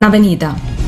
നവനീത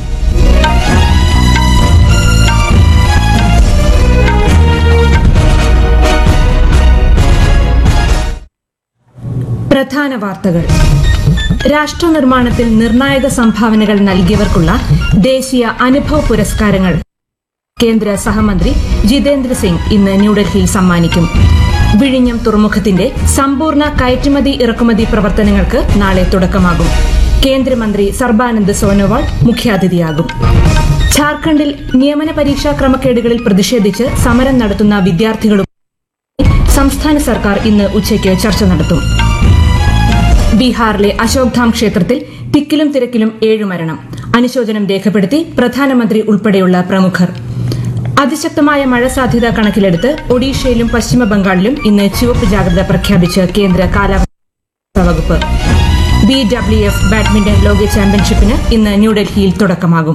പ്രധാന വാർത്തകൾ രാഷ്ട്രനിർമ്മാണത്തിൽ നിർണായക സംഭാവനകൾ നൽകിയവർക്കുള്ള ദേശീയ അനുഭവ് പുരസ്കാരങ്ങൾ കേന്ദ്ര സഹമന്ത്രി ജിതേന്ദ്ര സിംഗ് ഇന്ന് ന്യൂഡൽഹിയിൽ സമ്മാനിക്കും വിഴിഞ്ഞം തുറമുഖത്തിന്റെ സമ്പൂർണ്ണ കയറ്റുമതി ഇറക്കുമതി പ്രവർത്തനങ്ങൾക്ക് നാളെ തുടക്കമാകും കേന്ദ്രമന്ത്രി സർബാനന്ദ് സോനോവാൾ മുഖ്യാതിഥിയാകും ഝാർഖണ്ഡിൽ നിയമന പരീക്ഷാ ക്രമക്കേടുകളിൽ പ്രതിഷേധിച്ച് സമരം നടത്തുന്ന വിദ്യാർത്ഥികളും സംസ്ഥാന സർക്കാർ ഇന്ന് ഉച്ചയ്ക്ക് ചർച്ച നടത്തും ബീഹാറിലെ അശോക്ധാം ക്ഷേത്രത്തിൽ തിക്കിലും തിരക്കിലും ഏഴു മരണം അനുശോചനം രേഖപ്പെടുത്തി പ്രധാനമന്ത്രി ഉൾപ്പെടെയുള്ള പ്രമുഖർ അതിശക്തമായ മഴ സാധ്യത കണക്കിലെടുത്ത് ഒഡീഷയിലും പശ്ചിമ ബംഗാളിലും ഇന്ന് ചുവപ്പ് ജാഗ്രത പ്രഖ്യാപിച്ച് കേന്ദ്ര കാലാവസ്ഥാ വകുപ്പ് ബി ഡബ്ല്യു എഫ് ബാഡ്മിന്റൺ ലോക ചാമ്പ്യൻഷിപ്പിന് ഇന്ന് ന്യൂഡൽഹിയിൽ തുടക്കമാകും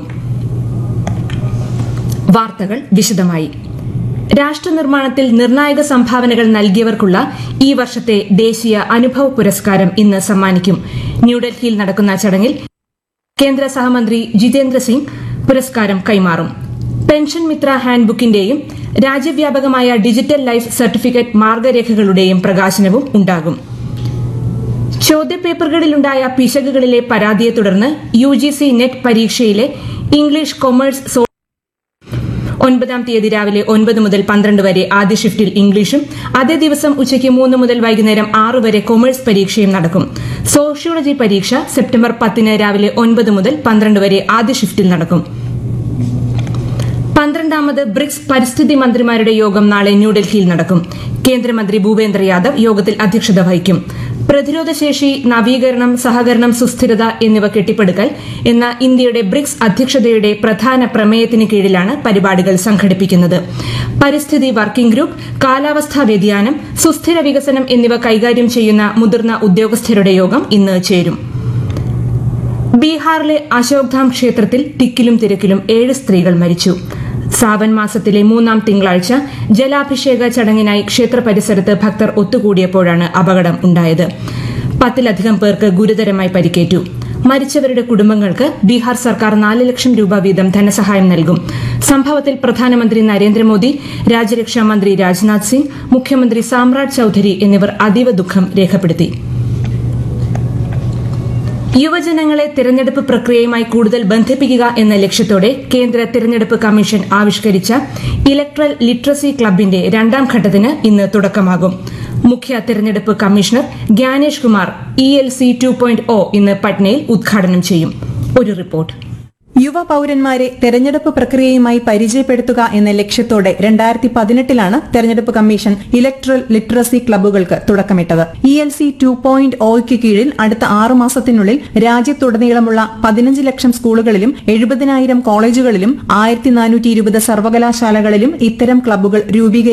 വാർത്തകൾ വിശദമായി രാഷ്ട്രനിർമ്മാണത്തിൽ നിർണായക സംഭാവനകൾ നൽകിയവർക്കുള്ള ഈ വർഷത്തെ ദേശീയ അനുഭവ് പുരസ്കാരം ഇന്ന് സമ്മാനിക്കും ന്യൂഡൽഹിയിൽ നടക്കുന്ന ചടങ്ങിൽ കേന്ദ്ര സഹമന്ത്രി ജിതേന്ദ്ര സിംഗ് പുരസ്കാരം കൈമാറും പെൻഷൻ മിത്ര ഹാൻഡ്ബുക്കിന്റെയും രാജ്യവ്യാപകമായ ഡിജിറ്റൽ ലൈഫ് സർട്ടിഫിക്കറ്റ് മാർഗരേഖകളുടെയും പ്രകാശനവും ഉണ്ടാകും ചോദ്യപേപ്പറുകളിലുണ്ടായ പിശകുകളിലെ പരാതിയെ തുടർന്ന് യു ജി സി നെറ്റ് പരീക്ഷയിലെ ഇംഗ്ലീഷ് കൊമേഴ്സ് സോ ഒൻപതാം തീയതി രാവിലെ ഒൻപത് മുതൽ പന്ത്രണ്ട് വരെ ആദ്യ ഷിഫ്റ്റിൽ ഇംഗ്ലീഷും അതേ ദിവസം ഉച്ചയ്ക്ക് മൂന്ന് മുതൽ വൈകുന്നേരം ആറ് വരെ കൊമേഴ്സ് പരീക്ഷയും നടക്കും സോഷ്യോളജി പരീക്ഷ സെപ്റ്റംബർ പത്തിന് രാവിലെ ഒൻപത് മുതൽ പന്ത്രണ്ട് വരെ ആദ്യ ഷിഫ്റ്റിൽ നടക്കും പന്ത്രണ്ടാമത് ബ്രിക്സ് പരിസ്ഥിതി മന്ത്രിമാരുടെ യോഗം നാളെ ന്യൂഡൽഹിയിൽ നടക്കും കേന്ദ്രമന്ത്രി ഭൂപേന്ദ്ര യാദവ് യോഗത്തിൽ അധ്യക്ഷത വഹിക്കും പ്രതിരോധശേഷി നവീകരണം സഹകരണം സുസ്ഥിരത എന്നിവ കെട്ടിപ്പടുക്കൽ എന്ന ഇന്ത്യയുടെ ബ്രിക്സ് അധ്യക്ഷതയുടെ പ്രധാന പ്രമേയത്തിന് കീഴിലാണ് പരിപാടികൾ സംഘടിപ്പിക്കുന്നത് പരിസ്ഥിതി വർക്കിംഗ് ഗ്രൂപ്പ് കാലാവസ്ഥാ വ്യതിയാനം സുസ്ഥിര വികസനം എന്നിവ കൈകാര്യം ചെയ്യുന്ന മുതിർന്ന ഉദ്യോഗസ്ഥരുടെ യോഗം ഇന്ന് ചേരും ബീഹാറിലെ അശോക്ധാം ക്ഷേത്രത്തിൽ തിക്കിലും തിരക്കിലും ഏഴ് സ്ത്രീകൾ മരിച്ചു സാവൻ മാസത്തിലെ മൂന്നാം തിങ്കളാഴ്ച ജലാഭിഷേക ചടങ്ങിനായി ക്ഷേത്ര പരിസരത്ത് ഭക്തർ ഒത്തുകൂടിയപ്പോഴാണ് അപകടം ഉണ്ടായത് പത്തിലധികം പേർക്ക് ഗുരുതരമായി പരിക്കേറ്റു മരിച്ചവരുടെ കുടുംബങ്ങൾക്ക് ബീഹാർ സർക്കാർ നാല് ലക്ഷം രൂപ വീതം ധനസഹായം നൽകും സംഭവത്തിൽ പ്രധാനമന്ത്രി നരേന്ദ്രമോദി രാജ്യരക്ഷാ മന്ത്രി രാജ്നാഥ് സിംഗ് മുഖ്യമന്ത്രി സാമ്രാജ് ചൌധരി എന്നിവർ അതീവ ദുഃഖം രേഖപ്പെടുത്തി യുവജനങ്ങളെ തിരഞ്ഞെടുപ്പ് പ്രക്രിയയുമായി കൂടുതൽ ബന്ധിപ്പിക്കുക എന്ന ലക്ഷ്യത്തോടെ കേന്ദ്ര തിരഞ്ഞെടുപ്പ് കമ്മീഷൻ ആവിഷ്കരിച്ച ഇലക്ട്രൽ ലിറ്ററസി ക്ലബിന്റെ രണ്ടാം ഘട്ടത്തിന് ഇന്ന് തുടക്കമാകും മുഖ്യ തിരഞ്ഞെടുപ്പ് കമ്മീഷണർ Gyanesh Kumar E L C two point O ഇന്ന് പട്നയിൽ ഉദ്ഘാടനം ചെയ്യും ഒരു റിപ്പോർട്ട് യുവ പൌരന്മാരെ തെരഞ്ഞെടുപ്പ് പ്രക്രിയയുമായി പരിചയപ്പെടുത്തുക എന്ന ലക്ഷ്യത്തോടെ രണ്ടായിരത്തി പതിനെട്ടിലാണ് തെരഞ്ഞെടുപ്പ് കമ്മീഷൻ ഇലക്ട്രൽ ലിറ്ററസി ക്ലബ്ബുകൾക്ക് തുടക്കമിട്ടത് E L C two point ഒയ്ക്ക് കീഴിൽ അടുത്ത ആറു മാസത്തിനുള്ളിൽ രാജ്യത്തുടനീളമുള്ള പതിനഞ്ച് ലക്ഷം സ്കൂളുകളിലും എഴുപതിനായിരം കോളേജുകളിലും ആയിരത്തി നാനൂറ്റി ഇരുപത് സർവകലാശാലകളിലും ഇത്തരം ക്ലബ്ബുകൾ രൂപീകരിക്കും